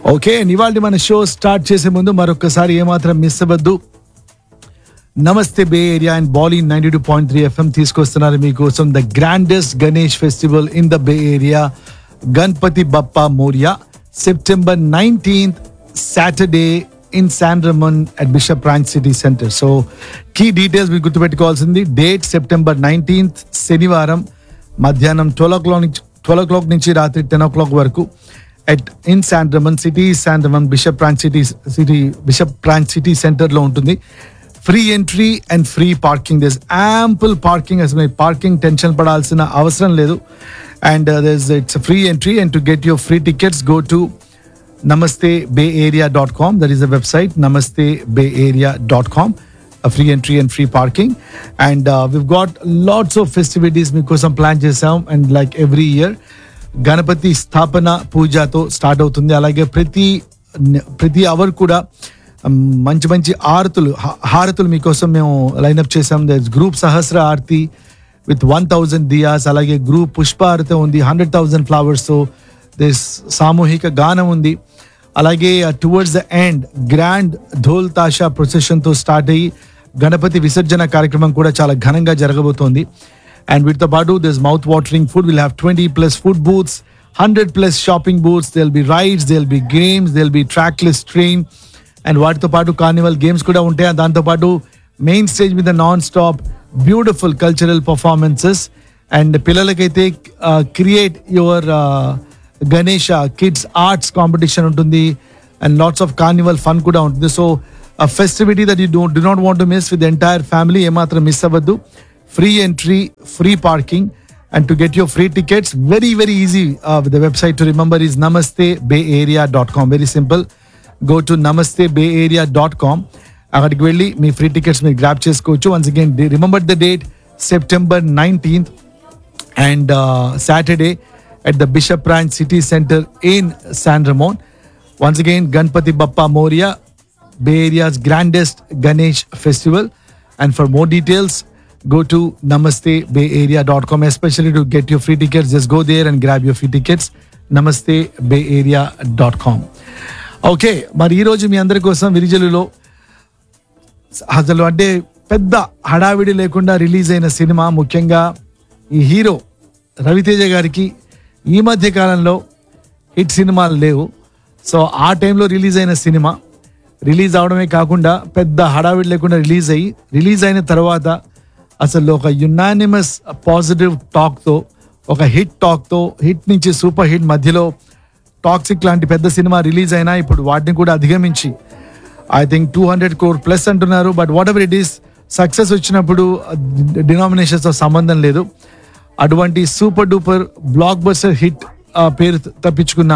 Okay ఇవాళ మన show start చేసే ముందు మరొకసారి ఏమాత్రం మిస్ అవ్వద్దు నమస్తే బే area and Bolly ninety two point three FM తీసుకొస్తున్నారు మీకోసం the grandest Ganesh festival in the bay area Ganapati Bappa Morya September nineteenth Saturday in San Ramon at Bishop branch city center so key details మీరు గుర్తుపెట్టుకోవాల్సింది డేట్ సెప్టెంబర్ నైన్టీన్త్ శనివారం మధ్యాహ్నం twelve o'clock నుంచి twelve o'clock నుంచి రాత్రి ten o'clock వరకు at in San Ramon city San Ramon Bishop branch city city bishop branch city centre లో ఉంటుంది free entry and free parking this ample parking అసలు మీరు పార్కింగ్ టెన్షన్ పడాల్సిన అవసరం లేదు and it's free entry and to get your free tickets go to Namaste bay Area dot com that is the website Namaste bay Area dot com free entry and free parking and we've got lots of festivities మీకోసం plan చేసాం and like every year Ganapati స్థాపన పూజతో start అవుతుంది అలాగే ప్రతి ప్రతి hour కూడా um, మంచి మంచి ఆరతులు హా- హారతులు మీకోసం మేము లైనప్ చేసాం గ్రూప్ సహస్ర ఆరతి విత్ వన్ థౌజండ్ దియాస్ అలాగే గ్రూప్ పుష్ప ఆరతి ఉంది హండ్రెడ్ థౌజండ్ ఫ్లవర్స్తో దిస్ సామూహిక గానం ఉంది అలాగే towards the end grand dhol tasha ప్రొసెషన్తో స్టార్ట్ అయ్యి గణపతి విసర్జన కార్యక్రమం కూడా చాలా ఘనంగా జరగబోతోంది అండ్ వీటితో పాటు this mouth watering food will have twenty plus food booths hundred plus shopping booths there'll be rides there'll be games there'll be trackless train and వాటితో పాటు కార్నివల్ గేమ్స్ కూడా ఉంటాయి దాంతో పాటు మెయిన్ స్టేజ్ మీద non stop beautiful cultural performances and పిల్లలకైతే create your Ganesha kids arts competition ఉంటుంది and lots of carnival fun కూడా ఉంటుంది so festivity that you don't do not want to miss with entire family ఏమాత్రం miss అవ్వద్దు free entry free parking and to get your free tickets very very easy the website to remember is Namaste bay Area dot com very simple go to Namaste bay Area dot com అక్కడికి వెళ్ళి మీ free tickets మీరు grab చేసుకోవచ్చు once again remember the date September nineteenth and uh, Saturday at the Bishop Branch City Center in San Ramon. Once again, Ganpati Bappa Moria, Bay Area's grandest Ganesh festival. And for more details, go to namastebayarea.com, especially to get your free tickets. Just go there and grab your free tickets. namastebayarea.com. Okay మరి ఈ రోజు మీ అందరి కోసం విరిజలులో అసలు అంటే పెద్ద హడావిడి లేకుండా రిలీజ్ అయిన సినిమా ముఖ్యంగా ఈ హీరో రవితేజ గారికి ఈ మధ్య కాలంలో హిట్ సినిమాలు లేవు సో ఆ టైంలో రిలీజ్ అయిన సినిమా రిలీజ్ అవడమే కాకుండా పెద్ద హడావిడి లేకుండా రిలీజ్ అయ్యి రిలీజ్ అయిన తర్వాత అసలు ఒక యునానిమస్ పాజిటివ్ టాక్తో ఒక హిట్ టాక్తో హిట్ నుంచి సూపర్ హిట్ మధ్యలో టాక్సిక్ లాంటి పెద్ద సినిమా రిలీజ్ అయినా ఇప్పుడు వాటిని కూడా అధిగమించి I think two hundred crore plus అంటున్నారు but whatever it is success వచ్చినప్పుడు డినామినేషన్స్తో సంబంధం లేదు అటువంటి super duper blockbuster hit పేరు తప్పించుకున్న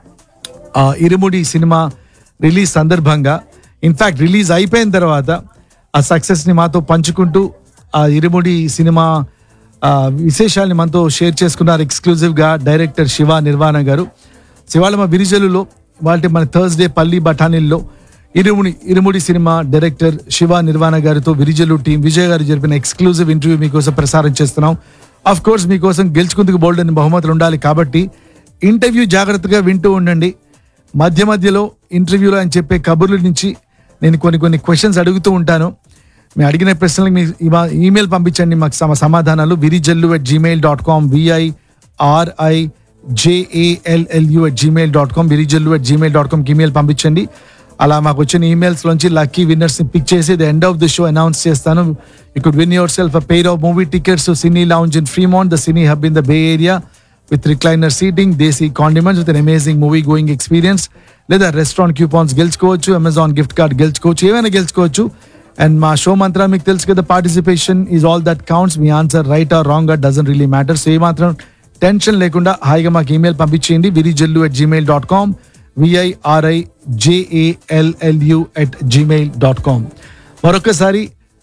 ఆ, ఇరుముడి సినిమా రిలీజ్ సందర్భంగా ఇన్ఫాక్ట్ రిలీజ్ అయిపోయిన తర్వాత ఆ సక్సెస్ని మాతో పంచుకుంటూ ఆ ఇరుముడి సినిమా ఆ, విశేషాల్ని మనతో షేర్ చేసుకున్నారు ఎక్స్క్లూజివ్గా డైరెక్టర్ శివ నిర్వాణ గారు శివాళ మా విరిజలులో వాళ్ళ మన థర్స్డే పల్లి బఠానీల్లో ఇరుముడి ఇరుముడి సినిమా డైరెక్టర్ శివ నిర్వాణ గారితో విరిజలు టీం విజయ్ గారు జరిపిన ఎక్స్క్లూజివ్ ఇంటర్వ్యూ మీకోసం ప్రసారం చేస్తున్నాం అఫ్ కోర్స్ మీకోసం గెలుచుకుందుకు బోల్డ్ అని బహుమతులు ఉండాలి కాబట్టి ఇంటర్వ్యూ జాగ్రత్తగా వింటూ ఉండండి మధ్య మధ్యలో ఇంటర్వ్యూలో అని చెప్పే కబుర్ల నుంచి నేను కొన్ని కొన్ని క్వశ్చన్స్ అడుగుతూ ఉంటాను మేము అడిగిన ప్రశ్నలకు మీ ఇవా- ఈమెయిల్ పంపించండి మాకు సమ సమాధానాలు Virijallu at Gmail dot com V I R I J A L L U at Gmail dot com Virijallu at Gmail dot కామ్కి ఈమెయిల్ పంపించండి అలా మాకు వచ్చిన ఈమెయిల్స్ లోంచి లక్కీ విన్నర్స్ ని పిక్ చేసి the end of the show announce చేస్తాను you could win yourself a pair of movie tickets Cine Lounge in Fremont the Cine Hub in the bay Area with recliner seating desi condiments with amazing movie going experience లేదా restaurant coupons గెలుచుకోవచ్చు Amazon gift card గెలుచుకోవచ్చు ఏమైనా గెలుచుకోవచ్చు and మా show మంత్రం మీకు తెలుసు కదా participation is all that counts మీ answer right or wrong or doesn't really matter so ఏ మాత్రం టెన్షన్ లేకుండా హాయిగా మాకు ఈమెయిల్ పంపించేయండి Virijallu at Gmail dot com V I R I J A L L U at Gmail dot com మరొకసారి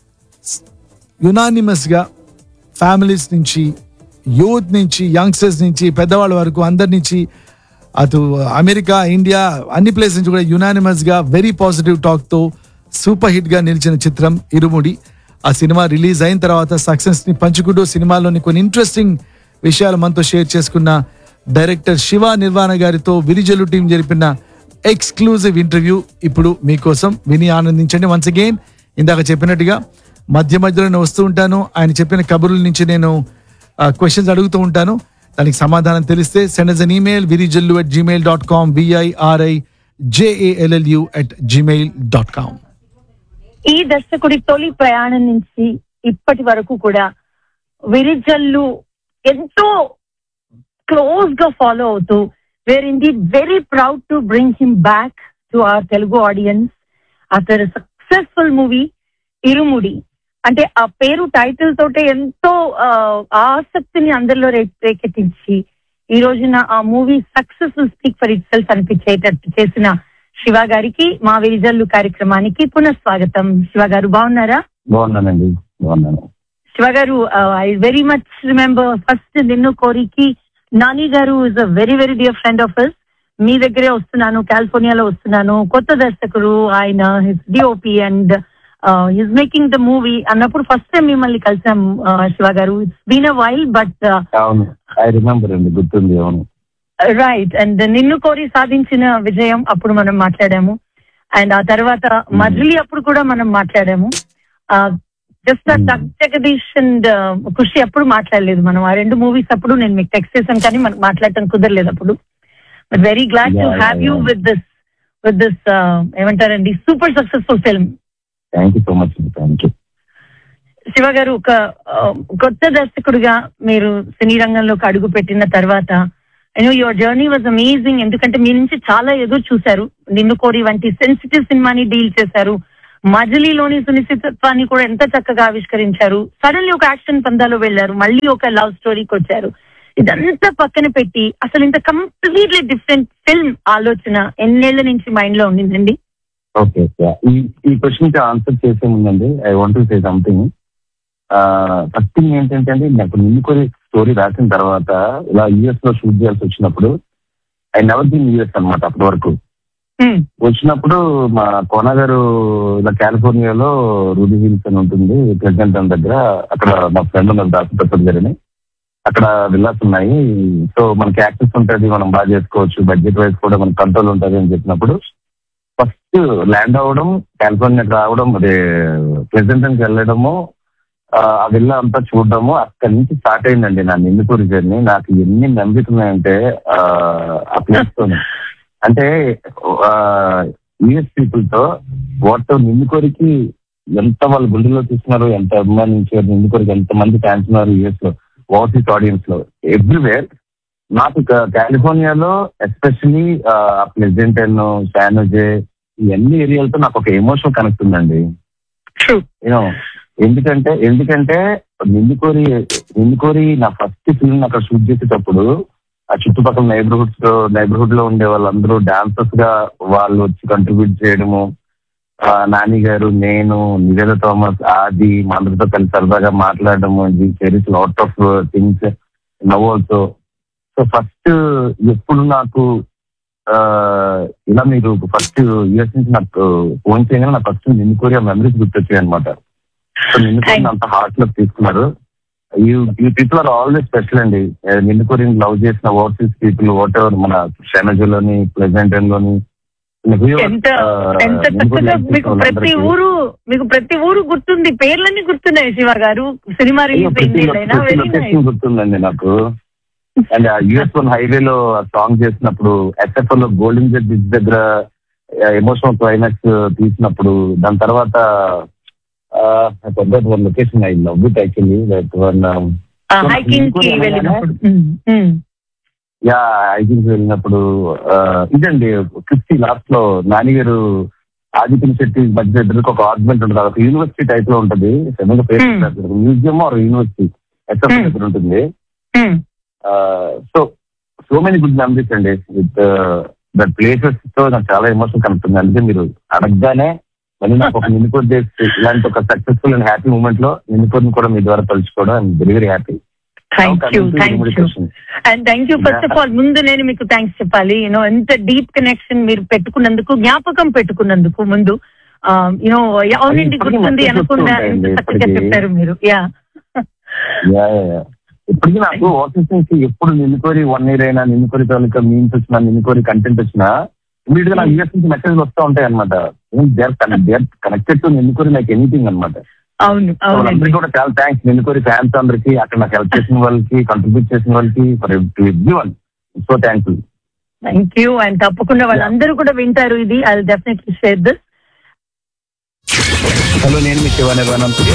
యునానిమస్గా ఫ్యామిలీస్ నుంచి యూత్ నుంచి యంగ్స్టర్స్ నుంచి పెద్దవాళ్ళ వరకు అందరి నుంచి అటు అమెరికా ఇండియా అన్ని ప్లేస్ నుంచి కూడా యునానిమస్గా వెరీ పాజిటివ్ టాక్తో సూపర్ హిట్గా నిలిచిన చిత్రం ఇరుముడి ఆ సినిమా రిలీజ్ అయిన తర్వాత సక్సెస్ని పంచుకుంటూ సినిమాలోని కొన్ని ఇంట్రెస్టింగ్ విషయాలు మనతో షేర్ చేసుకున్న డైరెక్టర్ శివ నిర్వాణ గారితో విరిజలు టీం జరిపిన ఎక్స్క్లూజివ్ ఇంటర్వ్యూ ఇప్పుడు మీకోసం విని ఆనందించండి వన్స్ అగైన్ ఇందాక చెప్పినట్టుగా మధ్య మధ్యలో నేను వస్తూ ఉంటాను ఆయన చెప్పిన కబుర్ల నుంచి నేను క్వశ్చన్స్ అడుగుతూ ఉంటాను దానికి సమాధానం తెలిస్తే send us an email Virijallu at Gmail dot com V I R I J A L L U at Gmail dot com ఈ దర్శకుడి తొలి ప్రయాణం నుంచి ఇప్పటి వరకు కూడా విరిజల్లు ఎంతో క్లోజ్ గా ఫాలో అవుతూ we're indeed very proud to bring him back to our Telugu audience after successful movie Irumudi అంటే ఆ పేరు టైటిల్ తోటే ఎంతో ఆ, ఆసక్తిని అందరిలో రే- రేకెత్తించి ఈ రోజున ఆ movie successful speak for itself అనిపించేటట్టు చేసిన శివ గారికి మా విరిజల్లు కార్యక్రమానికి పునఃస్వాగతం శివ గారు బాగున్నారా బాగున్నానండి బాగున్నాను శివ గారు I very much remember first Ninnu Kori Nani గారు is a very very dear friend of us మీ దగ్గరే వస్తున్నాను కాలిఫోర్నియాలో వస్తున్నాను కొత్త దర్శకుడు ఆయన his DOP and his making the movie అన్నప్పుడు ఫస్ట్ టైం మిమ్మల్ని కలిసాం uh, శివ గారు it's been a while but అవును ఐ రిమెంబర్ అండి గుర్తుంది అవును రైట్ అండ్ నిన్ను కోరి సాధించిన విజయం అప్పుడు మనం మాట్లాడాము అండ్ ఆ తర్వాత మజిలీ అప్పుడు కూడా మనం మాట్లాడాము జస్ట్ Hmm. డగ్ జగదీష్ అండ్ ఖుషి అప్పుడు మాట్లాడలేదు మనం ఆ రెండు మూవీస్ అప్పుడు నేను మీకు టెక్స్ట్ చేశాను కానీ మనకు మాట్లాడటం కుదరలేదు అప్పుడు but very glad to Yeah, yeah, have you yeah. With this with this ఏమంటారండి super successful film thank you so much thank you Shiva గారు ఒక ఆ, కొత్త దర్శకుడిగా మీరు సినీ రంగంలోకి అడుగు పెట్టిన తర్వాత you know your journey was amazing ఎందుకంటే మీ నుంచి చాలా ఎదురు చూశారు నిన్ను కోరి వంటి సెన్సిటివ్ సినిమాని డీల్ చేశారు మజిలీలోని సునిశ్చితత్వాన్ని కూడా ఎంత చక్కగా ఆవిష్కరించారు సడన్లీ ఒక యాక్షన్ పందాలో వెళ్ళారు మళ్ళీ ఒక లవ్ స్టోరీకి వచ్చారు ఇదంతా పక్కన పెట్టి అసలు ఇంత కంప్లీట్లీ డిఫరెంట్ ఫిల్మ్ ఆలోచన ఎన్నేళ్ల నుంచి మైండ్ లో ఉండిందండి ఓకే ఈ ఈ క్వశ్చన్ కి ఆన్సర్ చేసే ముందండి I want to say something first thing ఏంటంటే అండి నాకు నిన్నుకొని స్టోరీ రాసిన తర్వాత ఇలా యుఎస్ లో షూట్ చేయాల్సి వచ్చినప్పుడు ఐ నెవర్ బీన్ యుఎస్ అనమాట అప్పటి వరకు Hmm. వచ్చినప్పుడు మా కోన గారు ఇలా కాలిఫోర్నియాలో రూడీ హిల్స్ అని ఉంటుంది ప్రెసిడెంట్ దగ్గర అక్కడ మా ఫ్రెండ్ ఉన్నారు దాసు ప్రసాద్ గారిని అక్కడ విల్లాస్ ఉన్నాయి సో మనకి యాక్సెస్ ఉంటుంది మనం బాగా చేసుకోవచ్చు బడ్జెట్ వైజ్ కూడా మనకి కంట్రోల్ ఉంటుంది అని చెప్పినప్పుడు ఫస్ట్ ల్యాండ్ అవ్వడం కాలిఫోర్నియాకి రావడం అదే ప్రెసిడెంట్ వెళ్ళడము ఆ ఆ విల్లా అంతా చూడడము అక్కడి నుంచి స్టార్ట్ అయిందండి నా నిందుకూరి జర్నీ నాకు ఎన్ని మెమరీస్ ఉన్నాయంటే ఆ, ఆ ప్లేస్ తోని అంటే యుఎస్ పీపుల్ తో వాటితో నిందుకోరికి ఎంత వాళ్ళ గుండెల్లో చూస్తున్నారు ఎంత అభిమానించారు నిందుకోరికి ఎంత మంది ఫ్యాన్స్ ఉన్నారు యుఎస్ లో ఓవర్సీస్ ఆడియన్స్ లో ఎవ్రీవేర్ నాకు క- కాలిఫోర్నియాలో ఎస్పెషలీ ప్రెసిడెంట్ శానోజే ఈ అన్ని ఏరియాలతో నాకు ఒక ఎమోషన్ కనెక్ట్ ఉందండి ట్రూ యూనో ఎందుకంటే ఎందుకంటే నిందుకోరి నిందుకోరి నా ఫస్ట్ ఫిల్మ్ అక్కడ షూట్ చేసేటప్పుడు ఆ చుట్టుపక్కల నైబర్హుడ్స్ లో నైబర్హుడ్ లో ఉండే వాళ్ళందరూ డాన్సర్స్ గా వాళ్ళు వచ్చి కంట్రిబ్యూట్ చేయడము ఆ, నాని గారు నేను నివేద థామస్ ఆది మా అందరితో కలిసి సరదాగా మాట్లాడడము cherish lot of things now also so first ఎప్పుడు నాకు ఆ, ఇలా మీరు ఫస్ట్ యూఎస్ నుంచి నాకు ఫోన్ చేయగానే నాకు ఫస్ట్ నిన్ను కోరియా మెమరీస్ గుర్తొచ్చాయి అనమాట సో నిన్ను కోరిన అంత హార్ట్ లో తీసుకున్నారు you you people are always special అండి ఆ, నిన్ను కోరిన లవ్ చేసిన ఓవర్సీస్ పీపుల్ వాట్ ఎవర్ మన షెనజులోని ప్లెజెంట్ లోని ఎంత ఎంత చక్కగా మీకు ప్రతి ఊరు మీకు ప్రతి ఊరు గుర్తుంది పేర్లన్నీ గుర్తున్నాయి శివ గారు సినిమా రిలీజ్ అయింది వెరీ లొకేషన్ గుర్తుందండి నాకు అండ్ యుఎస్ వన్ హైవేలో సాంగ్ చేసినప్పుడు ఎస్ఎఫ్ లో గోల్డెన్ జెట్ బ్రిడ్జ్ దగ్గర ఎమోషనల్ క్లైమాక్స్ తీసినప్పుడు దాని తర్వాత one location I love it actually that one hiking కి వెళ్ళినప్పుడు ఉమ్, ఉమ్. యా హైకింగ్ వెళ్ళినప్పుడు ఆ, ఇదండి క్రిస్టీ లాస్ట్ లో నాని గారు ఆదిత్య శెట్టి మధ్య ఇద్దరికి ఒక ఆర్గ్యుమెంట్ ఉంటుంది ఒక యూనివర్సిటీ టైప్ లో ఉంటది సెవెన్ పేరు Hmm. Museum or university SF Hmm. దగ్గర ఉంటుంది um. So so many good memories అండి విత్ దట్ ప్లేసెస్ తో నాకు చాలా ఎమోషన్ కనుక్తుంది అందుకే మీరు అడగగానే మళ్ళీ నాకు ఒక నిన్నుకోర్ డేస్ ఇలాంటి ఒక సక్సెస్ఫుల్ అండ్ హ్యాపీ మూమెంట్ లో నిన్నుకోర్ని కూడా మీ ద్వారా తలుచుకోవడం I'm very very happy thank you thank you and thank you first of all ముందు నేను మీకు థ్యాంక్స్ చెప్పాలి యూనో ఎంత డీప్ కనెక్షన్ మీరు పెట్టుకున్నందుకు జ్ఞాపకం పెట్టుకున్నందుకు ముందు యూనో అవునండి ఇప్పటికీ గుర్తుంది మధ్య అనుకున్నా గుర్తుంటాయండి, ఎంత చక్కగా ఇప్పటికీ. చెప్పారు మీరు యా ఇప్పటికీ నాకు ఆఫీస్ నుంచి ఎప్పుడు నిన్నుకోరి వన్ ఇయర్ అయినా నిన్నుకోరి తాలూకా మీన్స్ వచ్చినా నిన్నుకోరి కంటెంట్ వచ్చినా ఇమీడియట్ గా నాకు యూఎస్ నుంచి మెసేజ్ వస్తూ ఉంటాయి అనమాట there there connected to Ninnu Kori like anything అనమాట అవును అవునండి వాళ్ళందరికీ కూడా చాలా థ్యాంక్స్ నిన్నుకోరి ఫ్యాన్స్ అందరికి అక్కడ నాకు హెల్ప్ చేసిన వాళ్ళకి కంట్రిబ్యూట్ చేసిన వాళ్ళకి for every one so thankful thank you and తప్పకుండా వాళ్ళందరూ కూడా వింటారు ఇది I definitely share this hello నేను మీ శివ నిర్వాణం